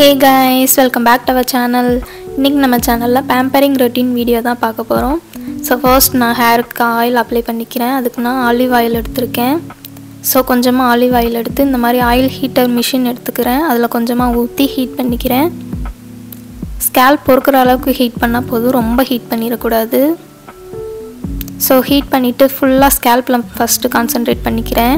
hey guys welcome back to our channel இன்றைக்கி நம்ம சேனலில் பேம்பரிங் ரொட்டீன் வீடியோ தான் பார்க்க போகிறோம் ஸோ ஃபர்ஸ்ட் நான் ஹேருக்கு ஆயில் அப்ளை பண்ணிக்கிறேன் அதுக்கு நான் ஆலிவ் ஆயில் எடுத்திருக்கேன் ஸோ கொஞ்சமாக ஆலிவ் ஆயில் எடுத்து இந்த மாதிரி ஆயில் ஹீட்டர் மிஷின் எடுத்துக்கிறேன் அதில் கொஞ்சமாக ஊற்றி ஹீட் பண்ணிக்கிறேன் ஸ்கேல்ப் பொறுக்கிற அளவுக்கு ஹீட் பண்ணால் போதும் ரொம்ப ஹீட் பண்ணிடக்கூடாது ஸோ ஹீட் பண்ணிவிட்டு ஃபுல்லாக ஸ்கேல்பில் ஃபஸ்ட்டு கான்சென்ட்ரேட் பண்ணிக்கிறேன்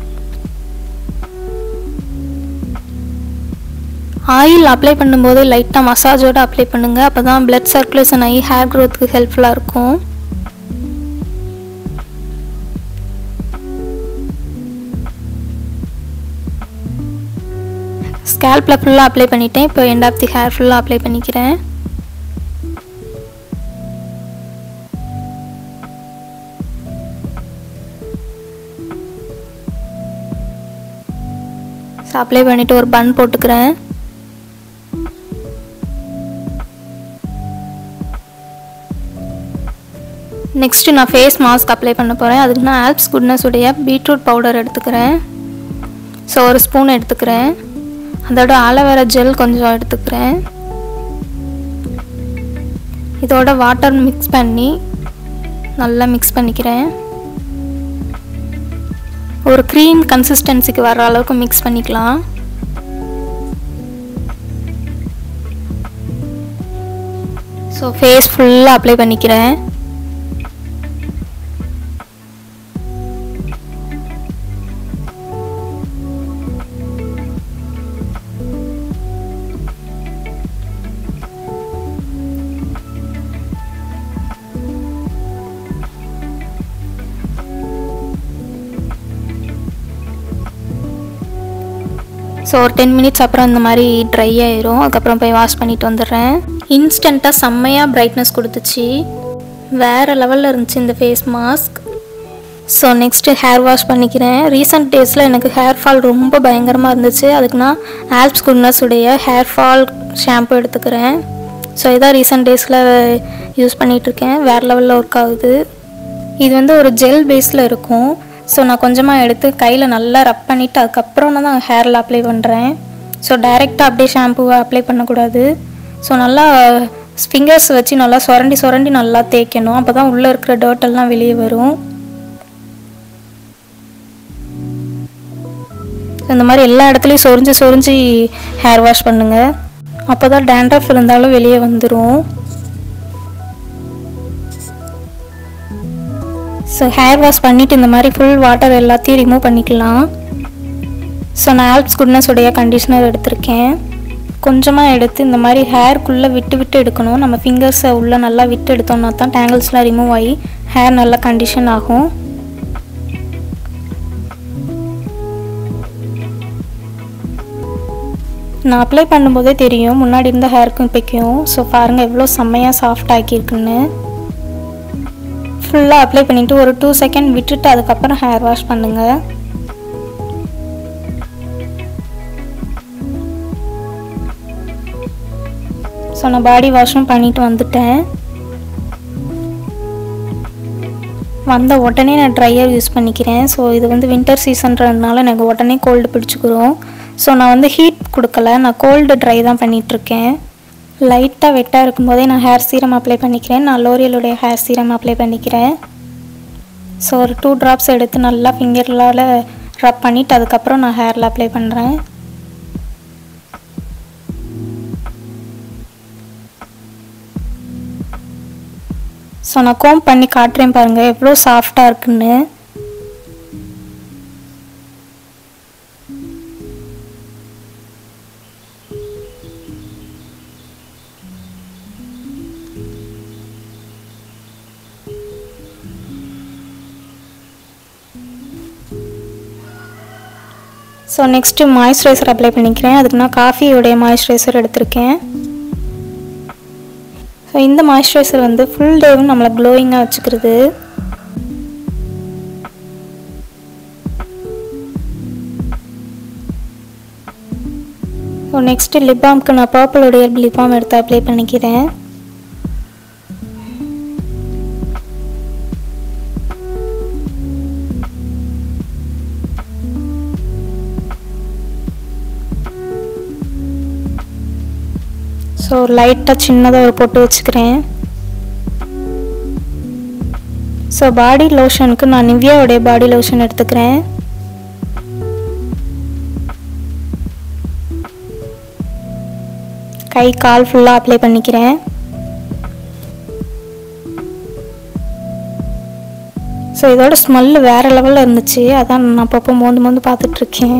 ஆயில் அப்ளை பண்ணும்போது லைட்டாக மசாஜோடு அப்ளை பண்ணுங்கள் அப்போ தான் பிளட் சர்க்குலேஷன் ஆகி ஹேர் க்ரோத்துக்கு ஹெல்ப்ஃபுல்லாக இருக்கும் ஸ்கேல்பில் ஃபுல்லாக அப்ளை பண்ணிட்டேன் இப்போ எண்ட் ஆஃப் தி ஹேர் ஃபுல்லாக அப்ளை பண்ணிக்கிறேன் ஸோ அப்ளை பண்ணிவிட்டு ஒரு பன் போட்டுக்கிறேன் நெக்ஸ்ட்டு நான் ஃபேஸ் மாஸ்க் அப்ளை பண்ண போகிறேன் அதுக்கு நான் ஆல்ப்ஸ் குட்னஸ் உடைய பீட்ரூட் பவுடர் எடுத்துக்கிறேன் ஸோ ஒரு ஸ்பூன் எடுத்துக்கிறேன் அதோட ஆலோவேரா ஜெல் கொஞ்சம் எடுத்துக்கிறேன் இதோட வாட்டர் மிக்ஸ் பண்ணி நல்லா மிக்ஸ் பண்ணிக்கிறேன் ஒரு க்ரீம் கன்சிஸ்டன்சிக்கு வர அளவுக்கு மிக்ஸ் பண்ணிக்கலாம் ஸோ ஃபேஸ் ஃபுல்லாக அப்ளை பண்ணிக்கிறேன் ஸோ ஒரு டென் மினிட்ஸ் அப்புறம் இந்த மாதிரி ட்ரை ஆயிரும் அதுக்கப்புறம் போய் வாஷ் பண்ணிட்டு வந்துடுறேன் இன்ஸ்டண்ட்டாக செம்மையாக பிரைட்னஸ் கொடுத்துச்சு வேறு லெவலில் இருந்துச்சு இந்த face mask so next hair wash பண்ணிக்கிறேன் ரீசெண்ட் டேஸில் எனக்கு ஹேர் ஃபால் ரொம்ப பயங்கரமாக இருந்துச்சு அதுக்கு நான் ஆல்ப்ஸ் குட்னஸ் உடைய ஹேர் ஃபால் ஷாம்பு எடுத்துக்கிறேன் ஸோ இதான் ரீசெண்ட் டேஸில் யூஸ் பண்ணிகிட்ருக்கேன் வேறு லெவலில் ஒர்க் ஆகுது இது வந்து ஒரு ஜெல் பேஸில் இருக்கும் ஸோ நான் கொஞ்சமாக எடுத்து கையில் நல்லா ரப் பண்ணிவிட்டு அதுக்கப்புறம் தான் ஹேரில் அப்ளை பண்ணுறேன் ஸோ டைரெக்டாக அப்படியே ஷாம்புவை அப்ளை பண்ணக்கூடாது ஸோ நல்லா ஃபிங்கர்ஸ் வச்சு நல்லா சுரண்டி சுரண்டி நல்லா தேய்க்கணும் அப்போ தான் உள்ளே இருக்கிற டர்ட்டெல்லாம் வெளியே வரும் இந்த மாதிரி எல்லா இடத்துலையும் சொரிஞ்சு சொரிஞ்சு ஹேர் வாஷ் பண்ணுங்கள் அப்போ தான் டேண்ட்ரஃப் இருந்தாலும் வெளியே வந்துடும் ஸோ ஹேர் வாஷ் பண்ணிவிட்டு இந்த மாதிரி ஃபுல் வாட்டர் எல்லாத்தையும் ரிமூவ் பண்ணிக்கலாம் ஸோ நான் ஆல்ப்ஸ் குட்னஸ் உடைய கண்டிஷ்னர் எடுத்திருக்கேன் கொஞ்சமாக எடுத்து இந்த மாதிரி ஹேர்க்குள்ளே விட்டு விட்டு எடுக்கணும் நம்ம ஃபிங்கர்ஸை உள்ளே நல்லா விட்டு எடுத்தோம்னா தான் டேங்கிள்ஸ்லாம் ரிமூவ் ஆகி ஹேர் நல்லா கண்டிஷன் ஆகும் நான் அப்ளை பண்ணும்போதே தெரியும் முன்னாடி இருந்த ஹேருக்கும் இப்போக்கும் ஸோ பாருங்கள் எவ்வளோ செம்மையாக சாஃப்ட் ஆக்கியிருக்குன்னு ஃபுல்லாக அப்ளை பண்ணிவிட்டு ஒரு டூ செகண்ட் விட்டுட்டு அதுக்கப்புறம் ஹேர் வாஷ் பண்ணுங்கள் ஸோ நான் பாடி வாஷும் பண்ணிட்டு வந்துட்டேன் வந்த உடனே நான் ட்ரையர் யூஸ் பண்ணிக்கிறேன் ஸோ இது வந்து வின்டர் சீசன்றதுனால எனக்கு உடனே கோல்டு பிடிச்சிக்கிறோம் ஸோ நான் வந்து ஹீட் கொடுக்கல நான் கோல்டு ட்ரை தான் பண்ணிகிட்ருக்கேன் லைட்டாக வெட்டாக இருக்கும்போதே நான் ஹேர் சீரம் அப்ளை பண்ணிக்கிறேன் நான் லோரியலுடைய ஹேர் சீரம் அப்ளை பண்ணிக்கிறேன் ஸோ ஒரு டூ ட்ராப்ஸ் எடுத்து நல்லா ஃபிங்கர்லால் ரப் பண்ணிவிட்டு அதுக்கப்புறம் நான் ஹேரில் அப்ளை பண்ணுறேன் ஸோ நான் கோம் பண்ணி காட்டுறேன் பாருங்கள் எவ்வளோ சாஃப்டாக இருக்குன்னு ஸோ நெக்ஸ்ட்டு மாய்ஸ்சரைசர் அப்ளை பண்ணிக்கிறேன் அதுக்கு நான் காஃபியோடைய மாய்ஸ்சரைசர் எடுத்திருக்கேன் ஸோ இந்த மாய்ஸ்சரைசர் வந்து ஃபுல் டேவும் நம்மளை க்ளோயிங்காக வச்சுக்கிறது ஸோ நெக்ஸ்ட்டு லிப் பாம்க்கு நான் பர்பிளுடைய லிப் பாம் எடுத்து அப்ளை பண்ணிக்கிறேன் ஸோ லைட்டாக சின்னதாக ஒரு பொட்டு வச்சுக்கிறேன் ஸோ பாடி லோஷனுக்கு நான் நிவ்யாவுடைய பாடி லோஷன் எடுத்துக்கிறேன் கை கால் ஃபுல்லாக அப்ளை பண்ணிக்கிறேன் ஸோ இதோட ஸ்மெல்லு வேறு லெவலில் இருந்துச்சு அதான் நான் அப்பப்போ மோந்து மோந்து பார்த்துட்ருக்கேன்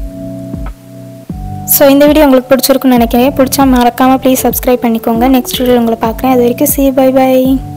ஸோ இந்த வீடியோ உங்களுக்கு பிடிச்சிருக்குன்னு நினைக்கிறேன் பிடிச்சா மறக்காமல் ப்ளீஸ் சப்ஸ்கிரைப் பண்ணிக்கோங்க நெக்ஸ்ட் வீடியோ உங்களை பார்க்குறேன் அது வரைக்கும் சி பை பை